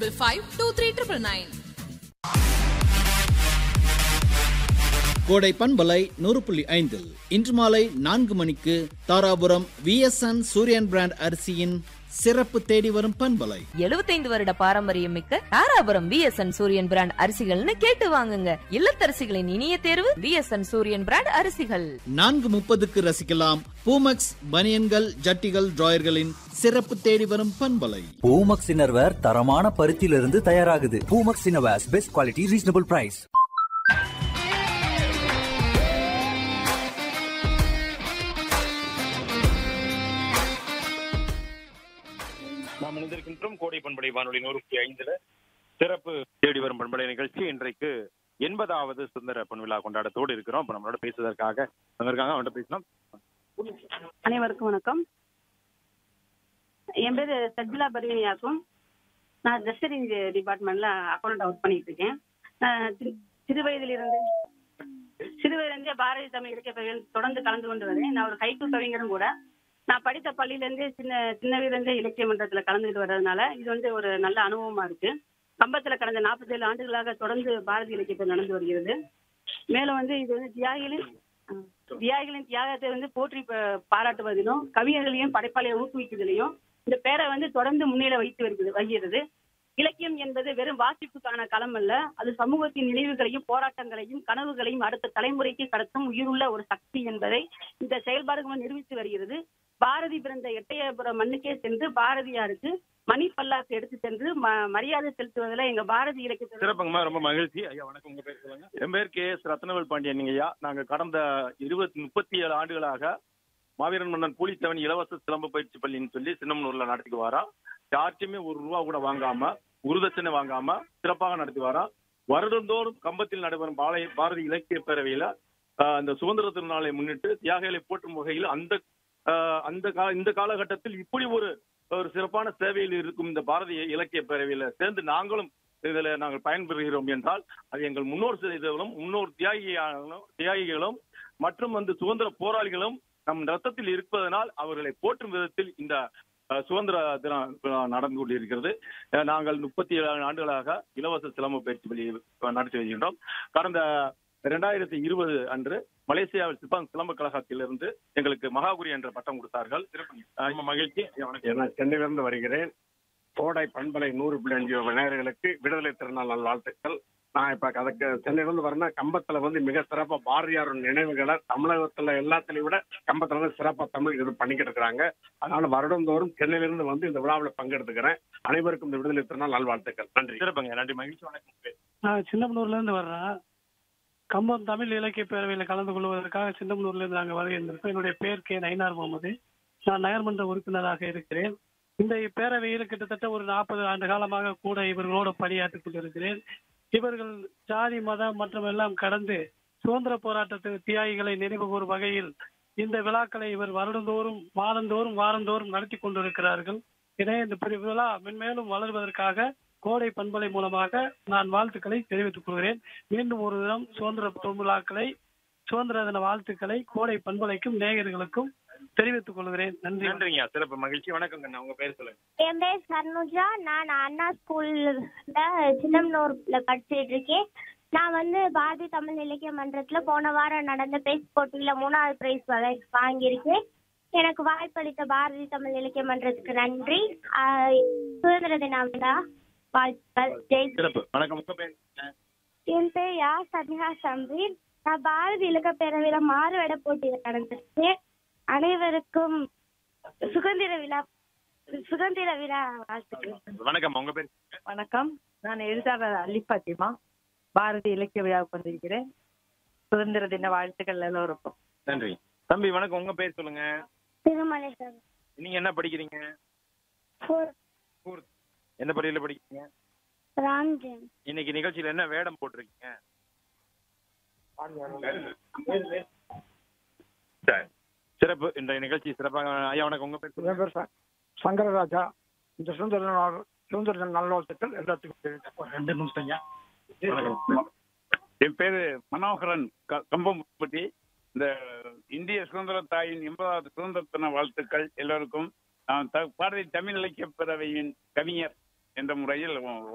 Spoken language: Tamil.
Double five two three triple nine கோடை பண்பலை நூறு புள்ளி ஐந்தில் இன்று மாலை நான்கு மணிக்கு தாராபுரம் விஎஸ்என் சூரியன் பிராண்ட் அரிசியின் சிறப்பு தேடி வரும் பண்பலை எழுபத்தைந்து வருட பாரம்பரியம் மிக்க தாராபுரம் விஎஸ்என் சூரியன் பிராண்ட் அரிசிகள்னு கேட்டு வாங்குங்க இல்லத்தரசிகளின் இனிய தேர்வு விஎஸ்என் சூரியன் பிராண்ட் அரிசிகள் நான்கு முப்பதுக்கு ரசிக்கலாம் பூமக்ஸ் பனியன்கள் ஜட்டிகள் டிராயர்களின் சிறப்பு தேடி வரும் பண்பலை பூமக்ஸ் இன்னர்வேர் தரமான பருத்தியிலிருந்து தயாராகுது பூமக்ஸ் இன்னர்வேர்ஸ் பெஸ்ட் குவாலிட்டி ரீசனபிள் பிரைஸ் நாம் இணைந்திருக்கின்றோம் கோடை பண்படை வானொலி நூறு புள்ளி ஐந்துல சிறப்பு தேடி வரும் பண்படை நிகழ்ச்சி இன்றைக்கு எண்பதாவது சுந்தர பொன்விழா கொண்டாடத்தோடு இருக்கிறோம் இப்ப நம்மளோட பேசுவதற்காக வந்திருக்காங்க அவன்கிட்ட பேசலாம் அனைவருக்கும் வணக்கம் என் பேரு சஜ்ஜிலா பர்வீனியாக்கும் நான் ஜஸ்டரி டிபார்ட்மெண்ட்ல அக்கௌண்ட் ஒர்க் பண்ணிட்டு இருக்கேன் நான் சிறு- சிறு வயதிலிருந்து சிறு வயதிலிருந்தே பாரதிய தமிழ் இலக்கிய பகுதியில் தொடர்ந்து கலந்து கொண்டு வரேன் நான் ஒரு கைக்கு கவிஞரும் கூட நான் படித்த பள்ளியிலேருந்தே சின்ன சின்ன வயதிலிருந்தே இலக்கிய மன்றத்தில் கலந்துக்கிட்டு வர்றதுனால இது வந்து ஒரு நல்ல அனுபவமா இருக்கு கம்பத்துல கடந்த 47 ஆண்டுகளாக தொடர்ந்து பாரதி இலக்கியத்தில் நடந்து வருகிறது மேலும் வந்து இது வந்து தியாகிகளின் அஹ், தியாகிகளின் தியாகத்தை வந்து போற்றி ப- பாராட்டுவதிலும் கவிஞர்களையும் படைப்பாளையை ஊக்குவிக்குவதிலையும் இந்த பேரை வந்து தொடர்ந்து முன்னிலை வைத்து வருகிறது வருகிறது இலக்கியம் என்பது வெறும் வாசிப்புக்கான களம் அல்ல அது சமூகத்தின் நினைவுகளையும் போராட்டங்களையும் கனவுகளையும் அடுத்த தலைமுறைக்கு கடத்தும் உயிருள்ள ஒரு சக்தி என்பதை இந்த செயல்பாடுகள் நிரூபித்து வருகிறது பாரதி பிறந்த எட்டயபுரம் மண்ணுக்கே சென்று பாரதியாருக்கு மணி பல்லாக்கு எடுத்து சென்று ம- மரியாதை செலுத்துவதில் எங்க பாரதி இலக்கியத்தில் சிறப்புங்கம்மா ரொம்ப மகிழ்ச்சி ஐயா வணக்கம் உங்க பேர் சொல்லுங்க என் பேர் கே எஸ் ரத்னவேல் பாண்டியன் நீங்க ஐயா நாங்க கடந்த இருபத்தி முப்பத்தி ஏழு ஆண்டுகளாக மாவீரன் மன்னன் பூலித்தேவன் இலவச சிலம்ப பயிற்சி பள்ளின்னு சொல்லி சின்னமனூர்ல நடத்திட்டு வரோம் யார்ட்டையுமே ஒரு ரூபா கூட வாங்காம குருதட்சணை வாங்காம சிறப்பாக நடத்தி வரோம் வருடந்தோறும் கம்பத்தில் நடைபெறும் பாளைய பாரதி இலக்கிய பேரவையில ஆஹ், அந்த சுதந்திர திருநாளை முன்னிட்டு தியாகிகளை போற்றும் வகையில் அந்த ஆஹ், அந்த கா- இந்த காலகட்டத்தில் இப்படி ஒரு ஒரு சிறப்பான சேவையில் இருக்கும் இந்த பாரதிய இலக்கிய பேரவையில சேர்ந்து நாங்களும் இதில் நாங்கள் பயன்பெறுகிறோம் என்றால் அது எங்கள் முன்னோர் செய்தவர்களும் முன்னோர் தியாகிகளும் தியாகிகளும் மற்றும் வந்து சுதந்திர போராளிகளும் நம் ரத்தத்தில் இருப்பதனால் அவர்களை போற்றும் விதத்தில் இந்த அஹ், சுதந்திர தின விழா நடந்து கொண்டிருக்கிறது அஹ், நாங்கள் முப்பத்தி ஏழு ஆண்டுகளாக இலவச சிலம்ப பயிற்சி பள்ளி நடத்தி வருகின்றோம் கடந்த இரண்டாயிரத்தி இருபது அன்று மலேசியாவில் சிப்பாங் சிலம்ப கழகத்திலிருந்து எங்களுக்கு மகாகுரி என்ற பட்டம் கொடுத்தார்கள் அஹ், ரொம்ப மகிழ்ச்சி வணக்கம் நான் சென்னையிலிருந்து வருகிறேன் கோடை பண்பலை நூறு புள்ளி அஞ்சு நேயர்களுக்கு விடுதலை திருநாள் நல்வாழ்த்துக்கள் நான் இப்ப அதுக்கு சென்னையிலிருந்து வரேன்னா கம்பத்துல வந்து மிக சிறப்பா பாரதியார் நினைவுகளை தமிழகத்துல எல்லாத்துலயும் விட கம்பத்துல வந்து சிறப்பா தமிழ் இது பண்ணிக்கிட்டு இருக்கிறாங்க அதனால வருடந்தோறும் சென்னையிலிருந்து வந்து இந்த விழாவில் பங்கெடுத்துக்கிறேன் அனைவருக்கும் இந்த விடுதலை திருநாள் நல்வாழ்த்துக்கள் நன்றி சிறப்புங்க நன்றி மகிழ்ச்சி வணக்கம் நான் சின்னமனூர்ல இருந்து வர்றேன் கம்பம் தமிழ் இலக்கிய பேரவையில் கலந்து கொள்வதற்காக சின்னமனூர்ல இருந்து நாங்கள் வருகின்றோம் என்னுடைய பேர் கே நயினார் முகமது நான் நகர்மன்ற உறுப்பினராக இருக்கிறேன் இந்த பேரவையில் கிட்டத்தட்ட ஒரு நாற்பது ஆண்டு காலமாக கூட இவர்களோடு பணியாற்றிக் கொண்டிருக்கிறேன் இவர்கள் ஜாதி மதம் மற்றும் எல்லாம் கடந்து சுதந்திர போராட்டத்து தியாகிகளை நினைவு கூறும் வகையில் இந்த விழாக்களை இவர் வருடந்தோறும் மாதந்தோறும் வாரந்தோறும் நடத்தி கொண்டிருக்கிறார்கள் எனவே இந்த பெரிய விழா மென்மேலும் வளர்வதற்காக கோடை பண்பலை மூலமாக நான் வாழ்த்துக்களை தெரிவித்துக் கொள்கிறேன் மீண்டும் ஒரு தினம் சுதந்திர பொருளாக்களை சுதந்திர தின வாழ்த்துக்களை கோடை பண்பலைக்கும் நேயர்களுக்கும் தெரிவித்துக் கொள்கிறேன் நன்றி நன்றிங்க சிறப்பு மகிழ்ச்சி வணக்கம் கண்ணா உங்க பேர் சொல்லுங்க என் பேர் சர்னுஜா நான் அண்ணா ஸ்கூல்ல சின்னம்னூர்ல படிச்சுட்டு இருக்கேன் நான் வந்து பாரதி தமிழ் இலக்கிய மன்றத்துல போன வாரம் நடந்த பேஸ் போட்டியில மூணாவது பிரைஸ் வாங்கியிருக்கேன் எனக்கு வாய்ப்பளித்த பாரதி தமிழ் இலக்கிய மன்றத்துக்கு நன்றி ஆஹ் சுதந்திர தின விழா வாழ்த்துக்கள் ஜெய் சிறப்பு வணக்கம் உங்க பேர் என் பேர் யா சத்யா சம்பீர் நான் பாரதி இலக்க பேரவையில மாறுவேட போட்டியில கலந்துருக்கேன் அனைவருக்கும் சுதந்திர விழா சுதந்திர விழா வாழ்த்துக்கள் வணக்கம் உங்க பேர் வணக்கம் நான் எழுத்தாளர் அலி பாத்திமா பாரதி இலக்கிய விழாவுக்கு வந்திருக்கிறேன் சுதந்திர தின வாழ்த்துக்கள் எல்லோருக்கும் நன்றி தம்பி வணக்கம் உங்க பேர் சொல்லுங்க திருமலை சார் நீங்க என்ன படிக்கிறீங்க Fourth. எந்த பள்ளியில படிக்கிறீங்க ராம்ஜென் இன்னைக்கு நிகழ்ச்சியில என்ன வேடம் போட்டிருக்கீங்க சரி. சிறப்பு இன்றைய நிகழ்ச்சி சிறப்பாக ஐயா வணக்கம் உங்க பேர் சொல்லுங்க. என் பேர் ச- சங்கரராஜா இந்த சுதந்திர நாள் சுதந்திர தின நல்வாழ்த்துக்கள் எல்லாத்துக்கும் தெரிவித்துக் ரெண்டு நிமிஷம் ஐயா. வணக்கம். என் பேரு மனோகரன் க- கம்பம்பட்டி இந்த இந்திய சுதந்திர தாயின் எண்பதாவது சுதந்திர தின வாழ்த்துக்கள் எல்லோருக்கும் நான் த- பாரதி தமிழ் இலக்கிய பேரவையின் கவிஞர் என்ற முறையில்